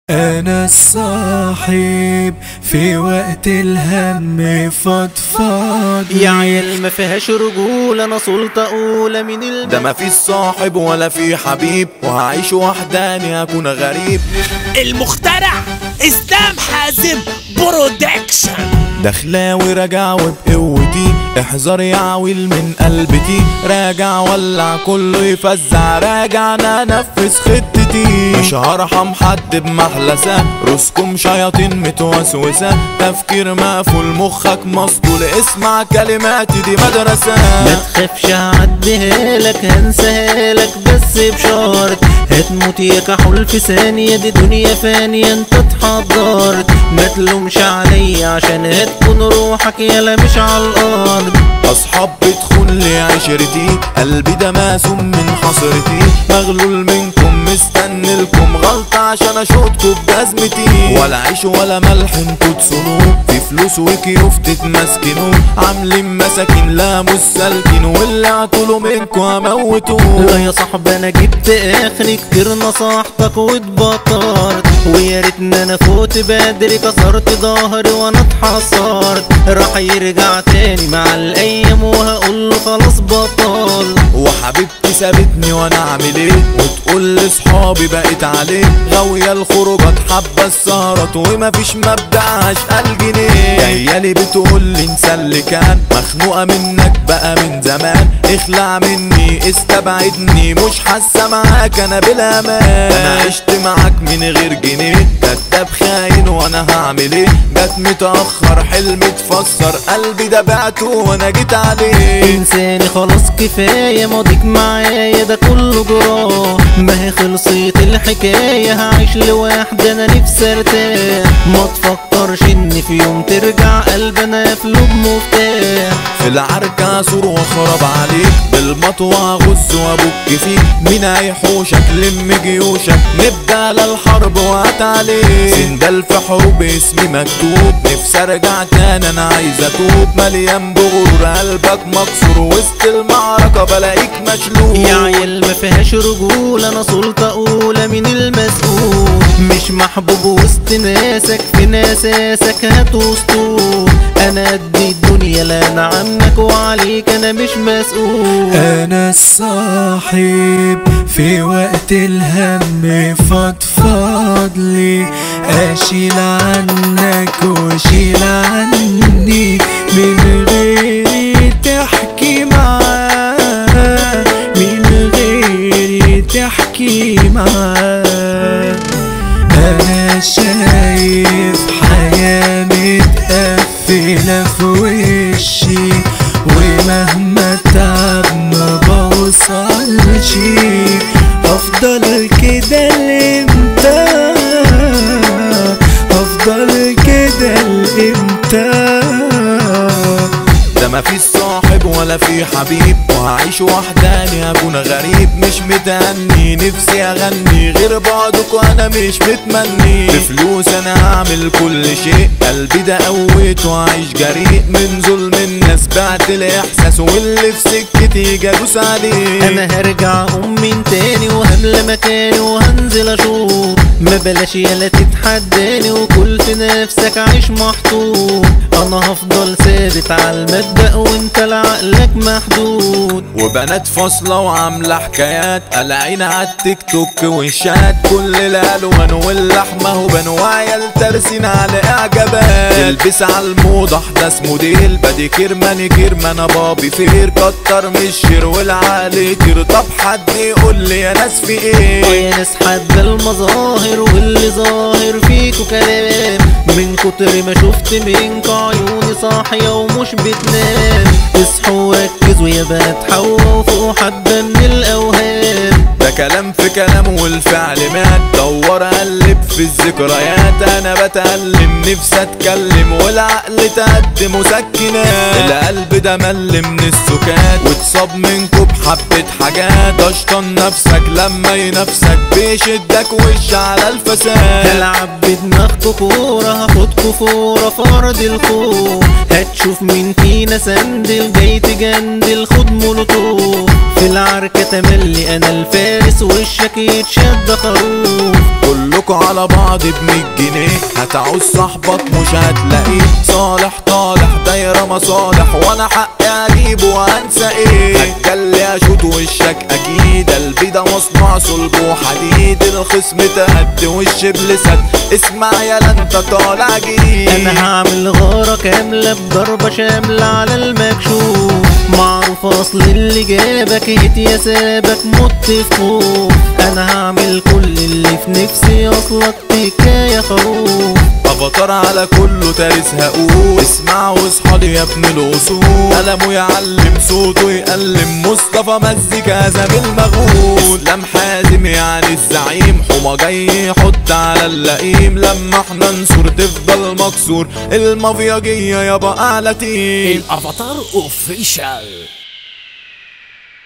أنا الصاحب في وقت الهم فضفاض يا عيال ما فيهاش رجولة أنا سلطة أولى من الم ده ما فيش صاحب ولا في حبيب وهعيش وحداني هكون غريب المخترع اسلام حازم برودكشن دخلاوي راجع وبقوتي احذر يا عويل من قلبتي راجع ولع كله يفزع راجع انا انفذ خطتي مش هرحم حد بمحلسة رسكم شياطين متوسوسة تفكير مقفول مخك مسطول اسمع كلماتي دي مدرسة ما تخافش هعديها لك هنساها لك بس بشرط هتموت يا كحول في ثانية دي دنيا فانية انت اتحضرت ما تلومش عليا عشان هتكون روحك يلا مش على الارض اصحاب بتخون لي عشرتي قلبي ده ماسوم من حسرتي مغلول منكم مستني لكم غلطة عشان اشوطكوا بجزمتي ولا عيش ولا ملح انتوا تصونوا في فلوس وكيوف تتمسكنوا عاملين مساكين لا مش سالكين واللي عطوله منكوا هموتوه لا يا صاحبي انا جبت اخري كتير نصحتك واتبطرت ويا ريتني انا فوت بدري كسرت ظهري وانا اتحصرت راح يرجع تاني مع الايام وهقول له خلاص بطل وحبيبتي سابتني وانا اعمل ايه وتقول لاصحابي بقيت عليه غاوية الخروجات حابة السهرات ومفيش مبدأ عشق الجنيه جايالي بتقول لي انسى اللي كان مخنوقة منك بقى من زمان اخلع مني استبعدني مش حاسة معاك انا بالامان انا عشت معاك من غير جنيه كداب خاين وانا هعمل ايه جت متأخر حلم اتفسر قلبي ده بعته وانا جيت عليه انساني خلاص كفاية ماضيك معايا ده كله جراه ما هي خلصت الحكاية هعيش لوحدي انا نفسي ارتاح ما تفكرش ان في يوم ترجع قلبنا قافله بمفتاح في العركة سور واخرب عليك بالمطوة غز وابك فيك مين هيحوشك لم جيوشك نبدأ للحرب وقت عليك سندال في حروب اسمي مكتوب نفسي ارجع تاني انا عايز اتوب مليان بغرور قلبك مكسور وسط المعركة بلاقيك مشلول يا عيال ما فيهاش رجولة انا سلطة اولى من المسؤول مش محبوب وسط ناسك في ناساسك هتوسطول انا قد الدنيا لا انا عنك وعليك انا مش مسؤول أنا الصاحب في وقت الهم فضفاض لي أشيل عنك وشيل عني من غيري تحكي معاه من غيري تحكي معاه أنا شايف حياة متقفلة في وشي ومهما تعب ما بوصلش أفضل كده لإمتى أفضل كده لإمتى ده ما فيش صاحب ولا في حبيب وهعيش وحداني هكون غريب مش متهني نفسي اغني غير بعضك وانا مش متمني بفلوس انا هعمل كل شيء قلبي ده قويت وعايش جريء من ظلم الناس بعت الاحساس واللي في سكتي جادوس عليه انا هرجع ام من تاني وهملى مكاني وهنزل اشوف ما بلاش يلا تتحداني وكل في نفسك عيش محطوط انا هفضل ثابت على المبدأ وانت لعقلك محدود وبنات فاصلة وعاملة حكايات قلعين على التيك توك والشات كل الالوان واللحمة وبنوايا الترسين على اعجابات تلبس على الموضة احدث موديل باديكير مانيكير ما انا بابي فير كتر من الشير والعقل يطير طب حد يقول لي يا ناس في ايه ويا ناس حد المظاهر واللي ظاهر فيكوا كلام من كتر ما شفت منكوا عيوني صاحية ومش بتنام اصحوا وركزوا يا بنات حوا فوق حبة من الأوهام ده كلام في كلام والفعل مات دور قلب في الذكريات انا بتألم نفسي اتكلم والعقل تقدم مسكنات القلب ده مل من السكات واتصاب منكو بحبة حاجات اشطن نفسك لما ينافسك بيشدك وش على الفساد هلعب بدماغكوا كورة هاخدكوا فورة في أرض الخوف هتشوف مين فينا سندل جاي تجندل خد مولوتوف في العركة تملي أنا الفارس وشك يتشد خروف كلكوا على على بعض بمية جنيه هتعوز صاحبك مش هتلاقيه صالح طالح دايرة مصالح وانا حقي اجيبه وانسى ايه هتجلي اشوط وشك اكيد قلبي ده مصنوع صلب وحديد الخصم تهد والشبل سد اسمع يا انت طالع جديد انا هعمل غارة كاملة بضربة شاملة على المكشوف معروف اصل اللي جابك هيت يا سابك مت في خوف انا هعمل كل اللي في نفسي اصلك حكاية خروف افاتار على كله تاريس هقول اسمع واصحى يا ابن الاصول قلمه يعلم صوته يقلم مصطفى مزيكا زميل مغول اسلام حازم يعني الزعيم حما جاي يحط على اللئيم لما احنا ننصر تفضل مكسور المافيا جايه يابا اعلى تيم الافاتار اوفيشال